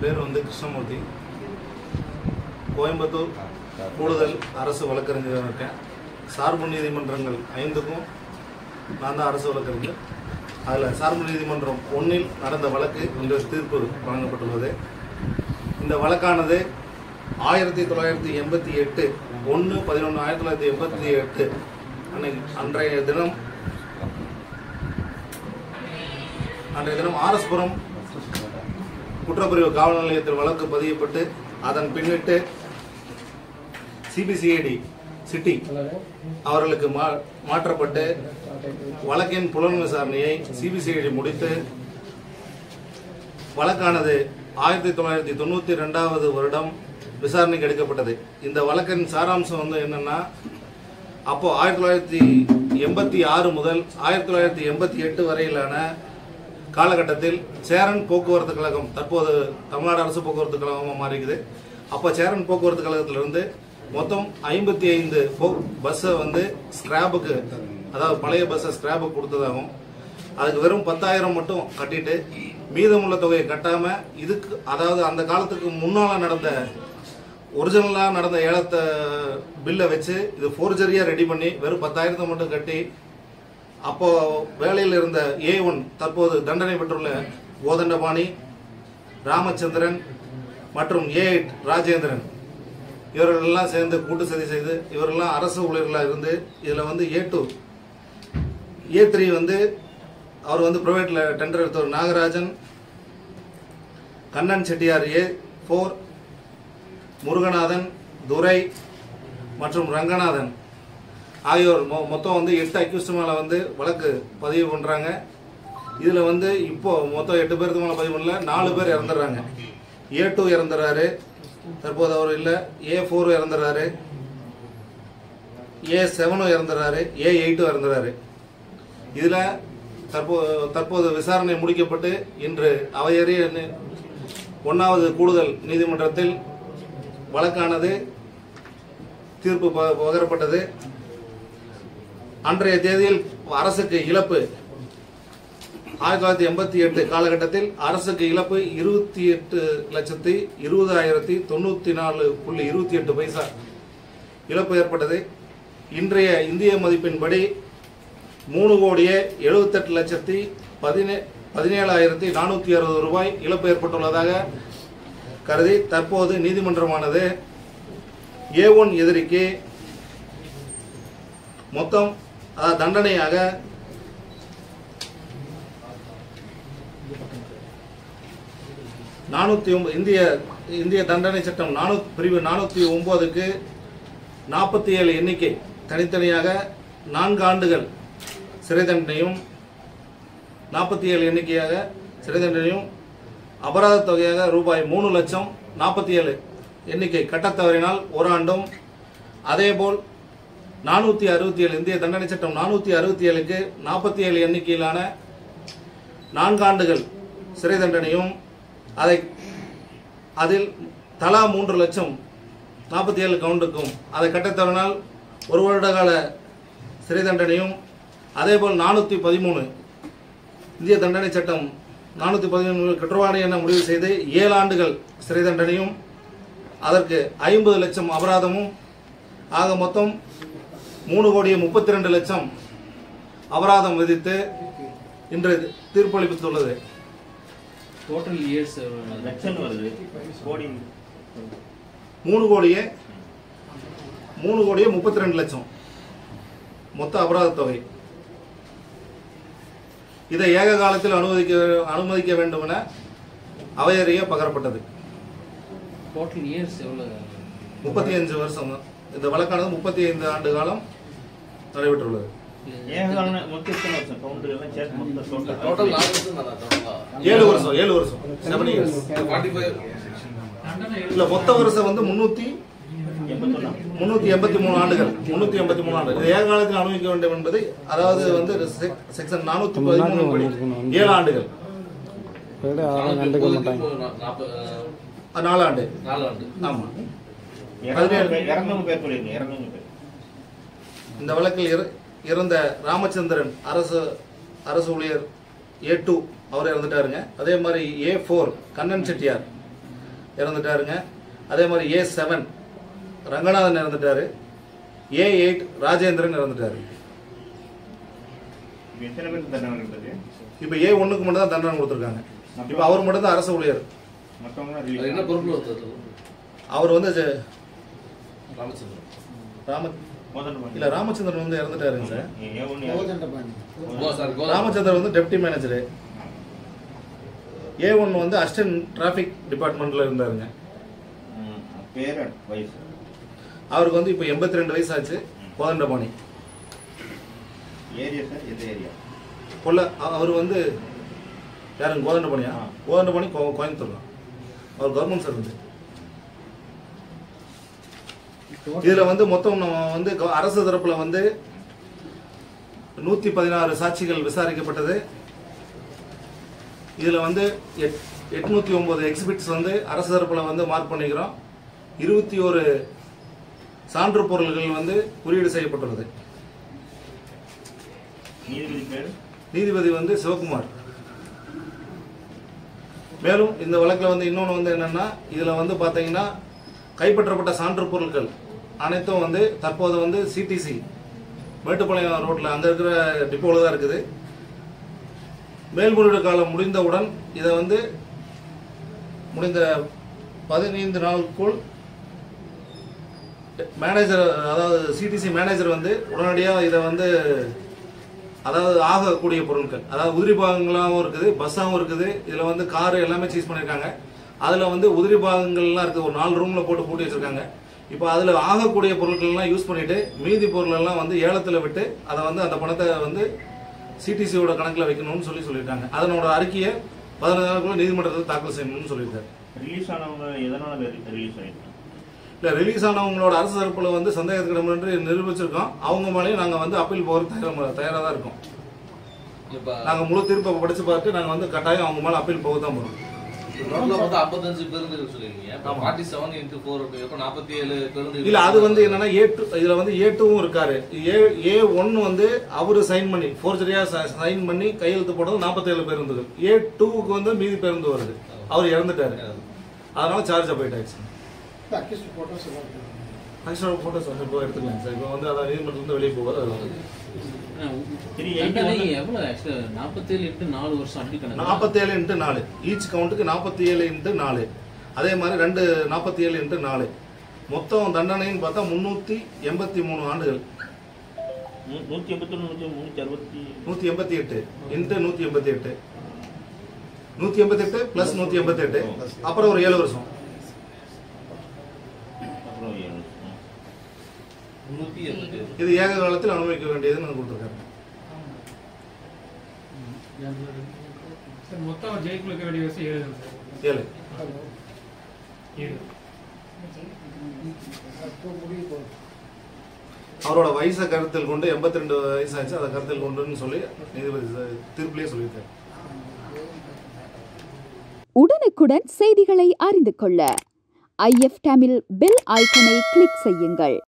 பேர் வந்து கிருஷ்ணமூர்த்தி கோயம்புத்தூர் கூடுதல் அரசு வழக்கறிஞராக இருக்கேன் சார்பு நீதிமன்றங்கள் ஐந்துக்கும் நான் தான் அரசு வழக்கறிஞர் அதில் சார்பு நீதிமன்றம் ஒன்றில் நடந்த வழக்கு இன்று தீர்ப்பு வழங்கப்பட்டுள்ளது இந்த வழக்கானது ஆயிரத்தி தொள்ளாயிரத்தி எண்பத்தி எட்டு ஒன்று பதினொன்று ஆயிரத்தி தொள்ளாயிரத்தி எண்பத்தி எட்டு அன்னைக்கு அன்றைய தினம் அன்றைய தினம் ஆர்எஸ்புரம் குற்றப்பிரிவு காவல் நிலையத்தில் வழக்கு பதியப்பட்டு அதன் பின்னிட்டு சிபிசிஐடி சிட்டி அவர்களுக்கு மா- மாற்றப்பட்டு வழக்கின் புலன் விசாரணையை சிபிசிஐடி முடித்து வழக்கானது ஆயிரத்தி தொள்ளாயிரத்தி தொண்ணூத்தி ரெண்டாவது வருடம் விசாரணைக்கு எடுக்கப்பட்டது இந்த வழக்கின் சாராம்சம் வந்து என்னன்னா அப்போ ஆயிரத்தி தொள்ளாயிரத்தி எண்பத்தி ஆறு முதல் ஆயிரத்தி தொள்ளாயிரத்தி எண்பத்தி எட்டு வரையிலான காலகட்டத்தில் சேரன் போக்குவரத்து கழகம் தற்போது தமிழ்நாடு அரசு போக்குவரத்து கழகமாக மாறிக்குது அப்போ சேரன் போக்குவரத்து கழகத்திலிருந்து மொத்தம் ஐம்பத்தி ஐந்து பஸ்ஸை வந்து ஸ்கிராப்புக்கு அதாவது பழைய பஸ்ஸை ஸ்கிராப்புக்கு கொடுத்ததாகும் அதுக்கு வெறும் பத்தாயிரம் மட்டும் கட்டிட்டு மீதமுள்ள தொகையை கட்டாம இதுக்கு அதாவது அந்த காலத்துக்கு முன்னால நடந்த ஒரிஜினலா நடந்த ஏலத்தை பில்லை வச்சு இது ஃபோர்ஜரியா ரெடி பண்ணி வெறும் பத்தாயிரத்தை மட்டும் கட்டி அப்போ வேலையில் இருந்த ஏ ஒன் தற்போது தண்டனை பெற்றுள்ள கோதண்டபாணி ராமச்சந்திரன் மற்றும் ஏ எயிட் ராஜேந்திரன் இவர்களெல்லாம் சேர்ந்து கூட்டு சதி செய்து இவரெல்லாம் அரசு ஊழியர்களாக இருந்து இதில் வந்து ஏ டூ ஏ த்ரீ வந்து அவர் வந்து பிரைவேட்ல டெண்டர் எடுத்தவர் நாகராஜன் கண்ணன் செட்டியார் ஏ ஃபோர் முருகநாதன் துரை மற்றும் ரங்கநாதன் ஆகியோர் மொ- மொத்தம் வந்து எட்டு அக்யூஸ்ட் மேல வந்து வழக்கு பதிவு பண்றாங்க இதுல வந்து இப்போ மொத்தம் எட்டு பேருக்கு மேல பதிவு பண்ணல நாலு பேர் இறந்துடுறாங்க ஏ டூ இறந்துறாரு தற்போது அவர் இல்ல ஏ ஃபோர் இறந்துறாரு ஏ செவனும் இறந்துறாரு ஏ எயிட்டும் இறந்துறாரு இதுல தற்போது தற்போது விசாரணை முடிக்கப்பட்டு இன்று அவையறிய நி- ஒன்னாவது கூடுதல் நீதிமன்றத்தில் வழக்கானது தீர்ப்பு ப- பகரப்பட்டது அன்றைய தேதியில் அரசுக்கு இழப்பு ஆயிரத்தி தொள்ளாயிரத்தி எண்பத்தி எட்டு காலகட்டத்தில் அரசுக்கு இழப்பு இருபத்தி எட்டு லட்சத்தி இருபதாயிரத்தி தொண்ணூத்தி நாலு புள்ளி இருபத்தி எட்டு பைசா இழப்பு ஏற்பட்டது இன்றைய இந்திய மதிப்பின்படி மூணு கோடியே எழுபத்தெட்டு லட்சத்தி பதினே பதினேழாயிரத்தி நானூற்றி அறுபது ரூபாய் இழப்பு ஏற்பட்டுள்ளதாக கருதி தற்போது நீதிமன்றமானது ஏ ஒன் எதிரிக்கு மொத்தம் அதாவது தண்டனையாக நானூத்தி ஒன்பது இந்திய இந்திய தண்டனை சட்டம் நானூ பிரிவு நானூத்தி ஒன்பதுக்கு நாற்பத்தி ஏழு எண்ணிக்கை தனித்தனியாக நான்கு ஆண்டுகள் சிறை தண்டனையும் நாற்பத்தி ஏழு எண்ணிக்கையாக சிறை தண்டனையும் அபராத தொகையாக ரூபாய் மூணு லட்சம் நாற்பத்தி ஏழு எண்ணிக்கை கட்டத் தவறினால் ஒரு ஆண்டும் அதேபோல் நானூற்றி அறுபத்தி ஏழு இந்திய தண்டனை சட்டம் நானூற்றி அறுபத்தி ஏழுக்கு நாற்பத்தி ஏழு எண்ணிக்கையிலான நான்காண்டுகள் சிறை தண்டனையும் அதை அதில் தலா மூன்று லட்சம் நாற்பத்தி ஏழு கவுண்டுக்கும் அதை கட்டத் தவறினால் ஒரு வருட கால சிறை தண்டனையும் அதேபோல் நானூற்றி பதிமூணு இந்திய தண்டனை சட்டம் நானூற்றி பதிமூணு குற்றவாளி என முடிவு செய்து ஏழு ஆண்டுகள் சிறை தண்டனையும் அதற்கு ஐம்பது லட்சம் அபராதமும் ஆக மொத்தம் மூணு கோடியே முப்பத்தி ரெண்டு லட்சம் அபராதம் விதித்து இன்று தீர்ப்பளித்துள்ளது டோட்டல் இயர்ஸ் லட்சம் வருது கோடி மூணு கோடியே மூணு கோடியே முப்பத்தி ரெண்டு லட்சம் மொத்த அபராத தொகை இதை ஏக காலத்தில் அனுமதிக்க அனுமதிக்க வேண்டும் என அவையறிய பகரப்பட்டது டோட்டல் இயர்ஸ் எவ்வளவு முப்பத்தி அஞ்சு வருஷம் இந்த வழக்கானது முப்பத்தி ஐந்து ஆண்டு காலம் நடைபெற்றுள்ளது ஏககால மொத்தம் எத்தனை வருஷம் கவுண்டர்கள்லாம் சேர்த்து மொத்தம் டோட்டல் டோட்டல் நாலு வருஷம் தானா டோட்டலா ஏழு வருஷம் ஏழு வருஷம் செவன் இயர்ஸ் ஃபார்ட்டி ஃபைவ் இல்ல மொத்த வருஷம் வந்து முன்னூத்தி எண்பத்தொன்னா முன்னூத்தி எண்பத்தி மூணு ஆண்டுகள் முன்னூத்தி எண்பத்தி மூணு ஆண்டு இது ஏக காலத்தில் அனுபவிக்க வேண்டும் என்பது அதாவது வந்து செக்ஷன் நானூத்தி பதிமூணு படி ஏழு ஆண்டுகள் நாற்பது அஹ், நாலு ஆண்டு நாலு ஆண்டு ஆமா இறந்தவங்க பேர் இறந்தவங்க பேர் சொல்லிருங்க இறந்தவங்க பேர் இந்த வழக்கில் இற- இறந்த ராமச்சந்திரன் அரசு அரசு ஊழியர் ஏ டூ அவர் இறந்துட்டாருங்க அதே மாதிரி ஏ ஃபோர் கண்ணன் செட்டியார் இறந்துட்டாருங்க அதே மாதிரி ஏ செவன் ரங்கநாதன் இறந்துட்டாரு ஏ எயிட் ராஜேந்திரன் இறந்துட்டாரு இப்ப எத்தனை பேருக்கு தண்டனை கிடைத்தது இப்போ ஏ ஒன்றுக்கு மட்டும் தான் தண்டனை கொடுத்துருக்காங்க இப்போ அவர் மட்டும் தான் அரசு ஊழியர் மற்றவங்க அது என்ன ரிலீஸ் பொறுப்புல வந்தது அவர் வந்து ஜெ- ராமச்சந்திரன் ராம மோதல் பண்ணி இல்லை ராமச்சந்திரன் வந்து இறந்துட்டாருங்க சார் ஏ ஒன்று யாரு? கோ சார் கோ ராமச்சந்திரன் வந்து டெப்டி மேனேஜரு ஏ ஒன் வந்து அசிஸ்டன்ட் டிராஃபிக் டிபார்ட்மெண்ட்ல இருந்தாருங்க ம், பேர் வயசு அவருக்கு வந்து இப்போ எண்பத்தி ரெண்டு வயசு ஆச்சு கோதண்டபாணி ஏரியா சார் எந்த ஏரியா கொல்ல அ- அவர் வந்து யாருங்க கோதண்டபாணியா ஆ. கோதண்டபாணி கோ கோயம்புத்தூர் தான் அவர் கவர்மெண்ட் சர்வீஸ் இதுல வந்து மொத்தம் நம்ம வந்து க- அரசு தரப்புல வந்து நூத்தி பதினாறு சாட்சிகள் விசாரிக்கப்பட்டது இதுல வந்து எட்- எட்நூத்தி ஒன்பது எக்ஸிபிட்ஸ் வந்து அரசு தரப்புல வந்து மார்க் பண்ணிக்கிறோம் இருபத்தி ஒரு சான்று பொருள்கள் வந்து குறியீடு செய்யப்பட்டுள்ளது நீதிபதி பேர் நீதிபதி வந்து சிவகுமார் மேலும் இந்த வழக்கில் வந்து இன்னொன்று வந்து என்னன்னா இதில் வந்து பார்த்தீங்கன்னா கைப்பற்றப்பட்ட சான்று பொருட்கள் அனைத்தும் வந்து தற்போது வந்து சிடிசி மேட்டுப்பாளையம் ரோட்டில் அங்கே இருக்கிற டிப்போவில் தான் இருக்குது மேல்முறையீடு காலம் முடிந்தவுடன் இதை வந்து முடிந்த பதினைந்து நாளுக்குள் மேனேஜர் அதாவது சிடிசி மேனேஜர் வந்து உடனடியாக இதை வந்து அதாவது ஆகக்கூடிய பொருட்கள் அதாவது உதிரி பாகங்களாகவும் இருக்குது பஸ்ஸாகவும் இருக்குது இதில் வந்து கார் எல்லாமே சீஸ் பண்ணியிருக்காங்க அதில் வந்து உதிரி பாகங்கள்லாம் இருக்குது ஒரு நாலு ரூமில் போட்டு பூட்டி வச்சிருக்காங்க இப்போ அதில் ஆகக்கூடிய பொருட்கள்லாம் யூஸ் பண்ணிட்டு மீதி பொருளெல்லாம் வந்து ஏலத்தில் விட்டு அதை வந்து அந்த பணத்தை வந்து சிடிசியோட கணக்கில் வைக்கணும்னு சொல்லி சொல்லியிருக்காங்க அதனோட அறிக்கையை பதினஞ்சு நாளுக்குள்ள நீதிமன்றத்தில் தாக்கல் செய்யணும்னு சொல்லியிருக்காரு ரிலீஸ் ஆனவங்க எதனால ரிலீஸ் ஆயிருக்காங்க இல்லை ரிலீஸ் ஆனவங்களோட அரசு தரப்புல வந்து சந்தேகத்துக்கிடமின்றி நிரூபிச்சிருக்கோம் அவங்க மேலேயும் நாங்கள் வந்து அப்பீல் போகிற தயார் தயாராக தான் இருக்கோம் இப்ப நாங்கள் முழு தீர்ப்பை படிச்சு பார்த்து நாங்கள் வந்து கட்டாயம் அவங்க மேலே அப்பீல் போக தான் போகிறோம் டோட்டலா மொத்தம் 55 பேருந்து சொல்லிருக்கீங்க இப்ப ஆமா. 47 into 4 அப்ப 47 பேருந்து இல்ல அது வந்து என்னன்னா ஏ டூ இதுல வந்து ஏ டூவும் இருக்காரு ஏ ஏ ஒன்னு வந்து அவரு சைன் பண்ணி ஃபோர்ஜரியா சைன் பண்ணி கையெழுத்து போட்டது 47 பேருந்துகள் ஏ டூவுக்கு வந்து மீதி பேருந்து வருது அவர் இறந்துட்டாரு அதனால சார்ஜ் போயிட்டாச்சு ஆக்சுவலாக ஃபோட்டோஸ் வந்து இப்போ எடுத்துக்கலாம் சார் இப்போ வந்து அதான் நீதிமன்றத்துலேருந்து வெளியே போகாது அது வந்து சரி, தண்டனை 81 எவ்வளவு ஆக்சுவலா நாற்பத்தேழு எட்டு நாலு வருஷம் அப்படி கணக்கு நாற்பத்தேழு இன்ட்டு நாலு ஈச் கவுண்ட்டுக்கு நாற்பத்தி ஏழு இன்ட்டு நாலு அதே மாதிரி ரெண்டு நாற்பத்தி ஏழு இன்ட்டு நாலு மொத்தம் தண்டனைன்னு பார்த்தா முந்நூற்றி எண்பத்தி மூணு ஆண்டுகள் நூ- நூத்தி எண்பத்தொன்னு நூத்தி முன்னூத்தி அறுபத்தி நூற்றி எண்பத்தி எட்டு இன்ட்டு நூற்றி எண்பத்தி எட்டு நூற்றி எண்பத்தெட்டு ப்ளஸ் நூற்றி எண்பத்தெட்டு அப்புறம் ஒரு ஏழு வருஷம் அப்புறம் ஏழு ம். 387 இது ஏக காலத்தில் அனுபவிக்க வேண்டியதுன்னு கொடுத்துருக்காரு சார் மொத்தம் ஜெயிலுக்கு இருக்க வேண்டிய வயசு ஏழு தான் சார் ஏழு ஏழு அவரோட வயசை கருத்தில் கொண்டு எண்பத்தி ரெண்டு வயசாச்சு அதை கருத்தில் கொண்டுன்னு சொல்லி நீதிபதி ச- தீர்ப்பிலேயே சொல்லியிருக்காரு உடனுக்குடன் செய்திகளை அறிந்து கொள்ள ஐஎஃப் தமிழ் பெல் ஐக்கனை கிளிக் செய்யுங்கள்